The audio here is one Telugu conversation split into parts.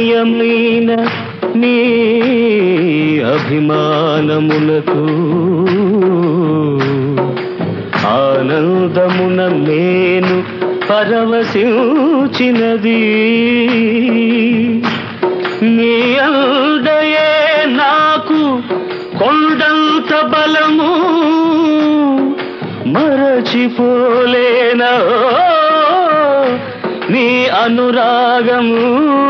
రమణీయమైన నీ అభిమానములకు ఆనందమున నేను పరవశించినది నీ అందయే నాకు కొండంత బలము మరచిపోలేనా నీ అనురాగము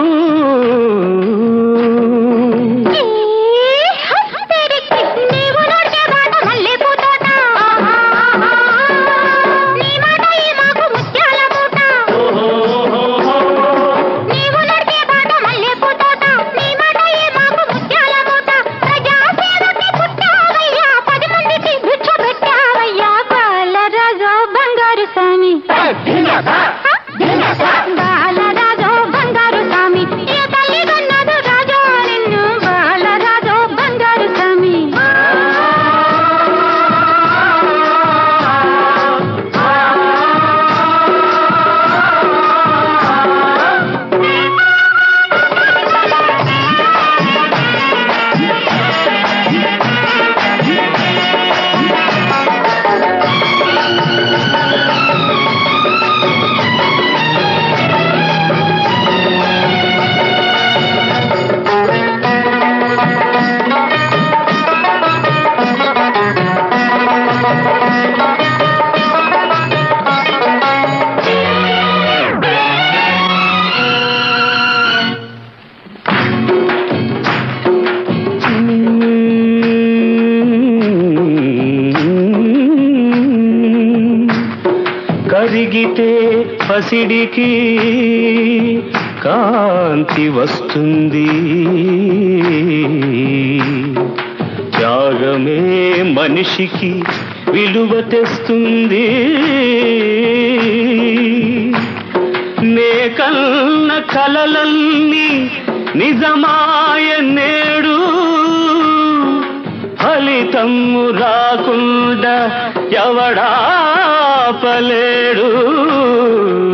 నీవు నడిచే బాట మల్లెపూ తోట. నీ మాట ఈ మాకు ముత్యాల మూట. నీవు నడిచే బాట మల్లెపూ తోట. నీ మాట ఈ మాకు ముత్యాల మూట. ప్రజాసేవకి పుట్టావయ్యా, పది మందికి భిక్ష పెట్టావయ్యా. బాలరాజు బంగారు స్వామి బాలరాజు బంగారు స్వామి ఏ తల్లి కన్నదు రాజు నిన్ను బాలరాజు బంగారు స్వామి కరిగితే పసిడికి కాంతి వస్తుంది త్యాగమే మనిషికి విలువ తెస్తుంది నే కన్న కలలన్నీ నిజమాయ నేడు ఫలితము రాకుండా ఎవడాపలేడు